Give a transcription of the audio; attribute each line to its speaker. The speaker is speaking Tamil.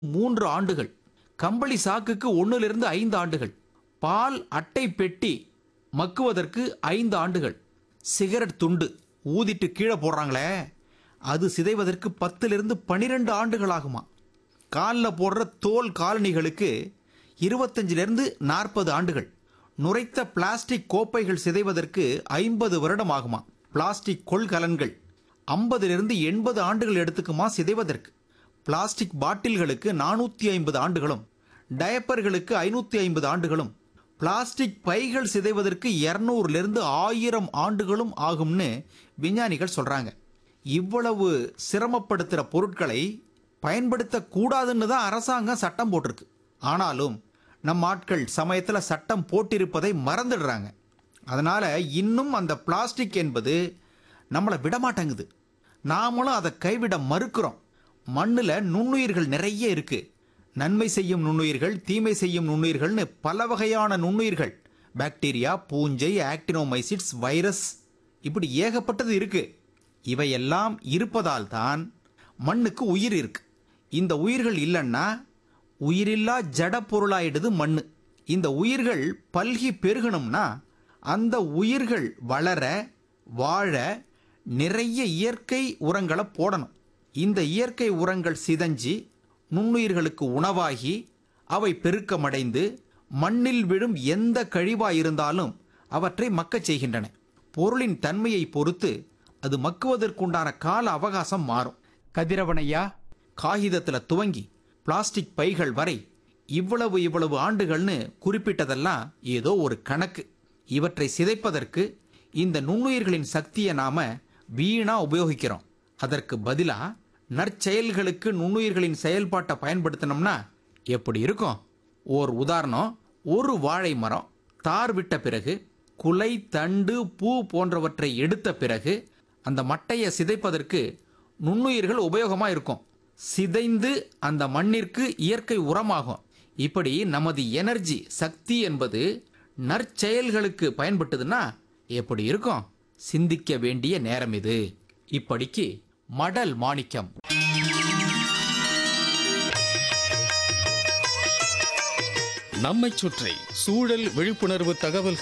Speaker 1: மூன்று ஆண்டுகள் கம்பளி சாக்குக்கு ஒன்றிலிருந்து ஐந்து ஆண்டுகள் பால் அட்டை பெட்டி மக்குவதற்கு ஐந்து ஆண்டுகள் சிகரெட் துண்டு ஊதிட்டு கீழே போடுறாங்களே அது சிதைவதற்கு பத்திலிருந்து பனிரெண்டு ஆண்டுகள் ஆகுமா காலில் போடுற தோல் காலணிகளுக்கு இருபத்தஞ்சிலிருந்து நாற்பது ஆண்டுகள் நுரைத்த பிளாஸ்டிக் கோப்பைகள் சிதைவதற்கு ஐம்பது வருடம் ஆகுமா பிளாஸ்டிக் கொள்கலன்கள் ஐம்பதிலிருந்து எண்பது ஆண்டுகள் எடுத்துக்குமா சிதைவதற்கு பிளாஸ்டிக் பாட்டில்களுக்கு நானூற்றி ஐம்பது ஆண்டுகளும் டயப்பர்களுக்கு ஐநூற்றி ஐம்பது ஆண்டுகளும் பிளாஸ்டிக் பைகள் சிதைவதற்கு இரநூறுலேருந்து ஆயிரம் ஆண்டுகளும் ஆகும்னு விஞ்ஞானிகள் சொல்கிறாங்க இவ்வளவு சிரமப்படுத்துகிற பொருட்களை பயன்படுத்தக்கூடாதுன்னு தான் அரசாங்கம் சட்டம் போட்டிருக்கு ஆனாலும் நம் ஆட்கள் சமயத்தில் சட்டம் போட்டிருப்பதை மறந்துடுறாங்க அதனால் இன்னும் அந்த பிளாஸ்டிக் என்பது நம்மளை விடமாட்டேங்குது நாமளும் அதை கைவிட மறுக்கிறோம் மண்ணில் நுண்ணுயிர்கள் நிறைய இருக்கு நன்மை செய்யும் நுண்ணுயிர்கள் தீமை செய்யும் நுண்ணுயிர்கள்னு பல வகையான நுண்ணுயிர்கள் பாக்டீரியா பூஞ்சை ஆக்டினோமைசிட்ஸ் வைரஸ் இப்படி ஏகப்பட்டது இருக்கு இவையெல்லாம் இருப்பதால் தான் மண்ணுக்கு உயிர் இருக்கு இந்த உயிர்கள் இல்லைன்னா உயிரில்லா ஜட பொருளாயிடுது மண்ணு இந்த உயிர்கள் பல்கி பெருகணும்னா அந்த உயிர்கள் வளர வாழ நிறைய இயற்கை உரங்களை போடணும் இந்த இயற்கை உரங்கள் சிதஞ்சி நுண்ணுயிர்களுக்கு உணவாகி அவை பெருக்கமடைந்து மண்ணில் விழும் எந்த கழிவாய் இருந்தாலும் அவற்றை மக்கச் செய்கின்றன பொருளின் தன்மையை பொறுத்து அது மக்குவதற்குண்டான கால அவகாசம் மாறும் கதிரவனையா காகிதத்தில் துவங்கி பிளாஸ்டிக் பைகள் வரை இவ்வளவு இவ்வளவு ஆண்டுகள்னு குறிப்பிட்டதெல்லாம் ஏதோ ஒரு கணக்கு இவற்றை சிதைப்பதற்கு இந்த நுண்ணுயிர்களின் சக்தியை நாம வீணா உபயோகிக்கிறோம் அதற்கு பதிலா நற்செயல்களுக்கு நுண்ணுயிர்களின் செயல்பாட்டை பயன்படுத்தினோம்னா எப்படி இருக்கும் ஓர் உதாரணம் ஒரு வாழை மரம் தார் விட்ட பிறகு குலை தண்டு பூ போன்றவற்றை எடுத்த பிறகு அந்த மட்டையை சிதைப்பதற்கு நுண்ணுயிர்கள் உபயோகமா இருக்கும் சிதைந்து அந்த மண்ணிற்கு இயற்கை உரமாகும் இப்படி நமது எனர்ஜி சக்தி என்பது நற்செயல்களுக்கு பயன்பட்டதுன்னா எப்படி இருக்கும் சிந்திக்க வேண்டிய நேரம் இது இப்படிக்கு மடல் மாணிக்கம்
Speaker 2: நம்மைச் சுற்றி சூழல் விழிப்புணர்வு தகவல்கள்